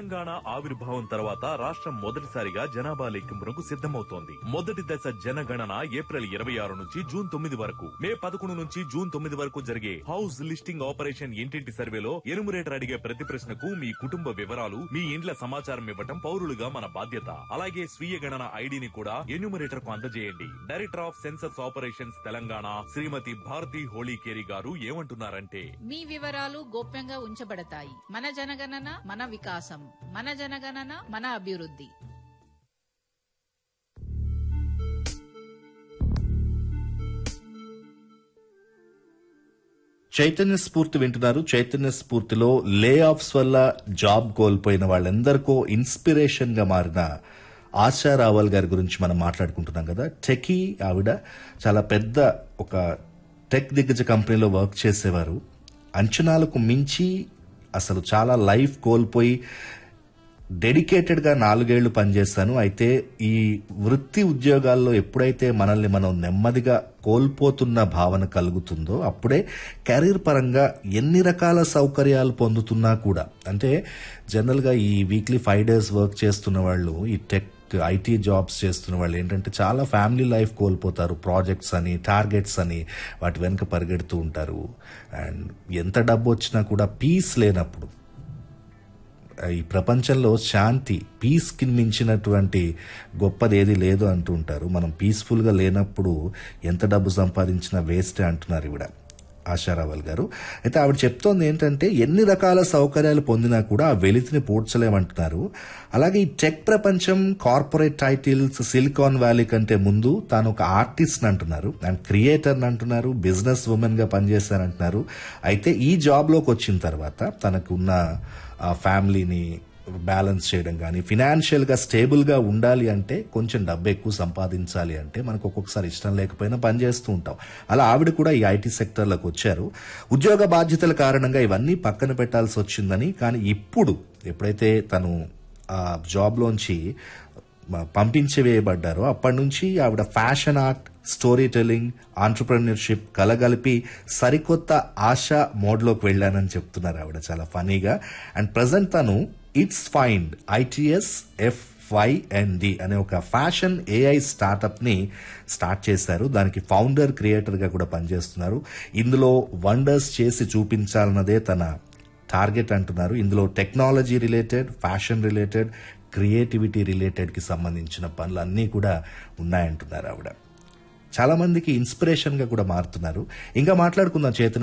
తెలంగాణ ఆవిర్భావం తర్వాత రాష్ట్రం మొదటిసారిగా జనాభా లెక్కింపునకు సిద్ధమవుతోంది మొదటి దశ జనగణన ఏప్రిల్ ఇరవై ఆరు నుంచి జూన్ తొమ్మిది వరకు మే పదకొండు నుంచి జూన్ తొమ్మిది వరకు జరిగే హౌస్ లిస్టింగ్ ఆపరేషన్ ఇంటింటి సర్వేలో ఎనుమరేటర్ అడిగే ప్రతి ప్రశ్నకు మీ కుటుంబ వివరాలు మీ ఇండ్ల సమాచారం ఇవ్వటం పౌరులుగా మన బాధ్యత అలాగే స్వీయ గణన ఐడిని కూడా ఎన్యూమరేటర్ కు అందజేయండి director of census operations Telangana Shrimati Bharati Holikeri garu ఏమంటున్నారంటే మీ వివరాలు గోప్యంగా ఉంచబడతాయి మన జనగణన మన వికాసం మన జనగణన మన అభివృద్ధి చైతన్య స్ఫూర్తి వింటున్నారు చైతన్య స్ఫూర్తిలో లే ఆఫ్స్ వల్ల జాబ్ కోల్పోయిన వాళ్ళందరికో ఇన్స్పిరేషన్ గా మారిన ఆశా రావల్ గారి గురించి మనం మాట్లాడుకుంటున్నాం కదా టెకీ ఆవిడ చాలా పెద్ద ఒక టెక్ దిగ్గజ కంపెనీలో వర్క్ చేసేవారు అంచనాలకు మించి అసలు చాలా లైఫ్ కోల్పోయి డెడికేటెడ్ గా నాలుగేళ్లు పనిచేస్తాను అయితే ఈ వృత్తి ఉద్యోగాల్లో ఎప్పుడైతే మనల్ని మనం నెమ్మదిగా కోల్పోతున్న భావన కలుగుతుందో అప్పుడే కెరీర్ పరంగా ఎన్ని రకాల సౌకర్యాలు పొందుతున్నా కూడా అంటే జనరల్ గా ఈ వీక్లీ ఫైవ్ డేస్ వర్క్ చేస్తున్న వాళ్ళు ఈ టెక్ ఐటీ జాబ్స్ చేస్తున్న వాళ్ళు ఏంటంటే చాలా ఫ్యామిలీ లైఫ్ కోల్పోతారు ప్రాజెక్ట్స్ అని టార్గెట్స్ అని వాటి వెనుక పరిగెడుతూ ఉంటారు అండ్ ఎంత డబ్బు వచ్చినా కూడా పీస్ లేనప్పుడు ఈ ప్రపంచంలో శాంతి పీస్కి మించినటువంటి గొప్పది ఏది లేదు అంటూ ఉంటారు మనం పీస్ఫుల్గా లేనప్పుడు ఎంత డబ్బు సంపాదించినా వేస్టే అంటున్నారు ఇవిడ ఆశారావల్ గారు అయితే ఆవిడ చెప్తోంది ఏంటంటే ఎన్ని రకాల సౌకర్యాలు పొందినా కూడా ఆ వెలితిని పూడ్చలేమంటున్నారు అలాగే ఈ టెక్ ప్రపంచం కార్పొరేట్ టైటిల్స్ సిలికాన్ వ్యాలీ కంటే ముందు తాను ఒక ఆర్టిస్ట్ అంటున్నారు అండ్ క్రియేటర్ అంటున్నారు బిజినెస్ ఉమెన్ గా పనిచేస్తానంటున్నారు అయితే ఈ జాబ్ లోకి వచ్చిన తర్వాత తనకు ఉన్న ఆ ఫ్యామిలీని బ్యాలెన్స్ చేయడం కానీ ఫినాన్షియల్ గా స్టేబుల్ గా ఉండాలి అంటే కొంచెం డబ్బు ఎక్కువ సంపాదించాలి అంటే మనకు ఒక్కొక్కసారి ఇష్టం లేకపోయినా పని చేస్తూ ఉంటాం అలా ఆవిడ కూడా ఈ ఐటీ సెక్టర్లోకి వచ్చారు ఉద్యోగ బాధ్యతల కారణంగా ఇవన్నీ పక్కన పెట్టాల్సి వచ్చిందని కానీ ఇప్పుడు ఎప్పుడైతే తను ఆ జాబ్లోంచి పంపించవేయబడ్డారో అప్పటి నుంచి ఆవిడ fashion art story telling entrepreneurship కలగలిపి సరికొత్త ఆశ మోడ్లోకి వెళ్ళానని చెప్తున్నారు ఆవిడ చాలా ఫనీగా అండ్ ప్రజెంట్ తను it's find ITS F D అనే ఒక ఫ్యాషన్ ఏఐ స్టార్టప్ ని స్టార్ట్ చేశారు దానికి ఫౌండర్ క్రియేటర్ గా కూడా పనిచేస్తున్నారు ఇందులో వండర్స్ చేసి చూపించాలన్నదే తన టార్గెట్ అంటున్నారు ఇందులో technology related fashion related creativity related కి సంబంధించిన పనులు అన్నీ కూడా ఉన్నాయంటున్నారు ఆవిడ చాలా మందికి ఇన్స్పిరేషన్ గా కూడా మారుతున్నారు ఇంకా మాట్లాడుకుందాం చేతన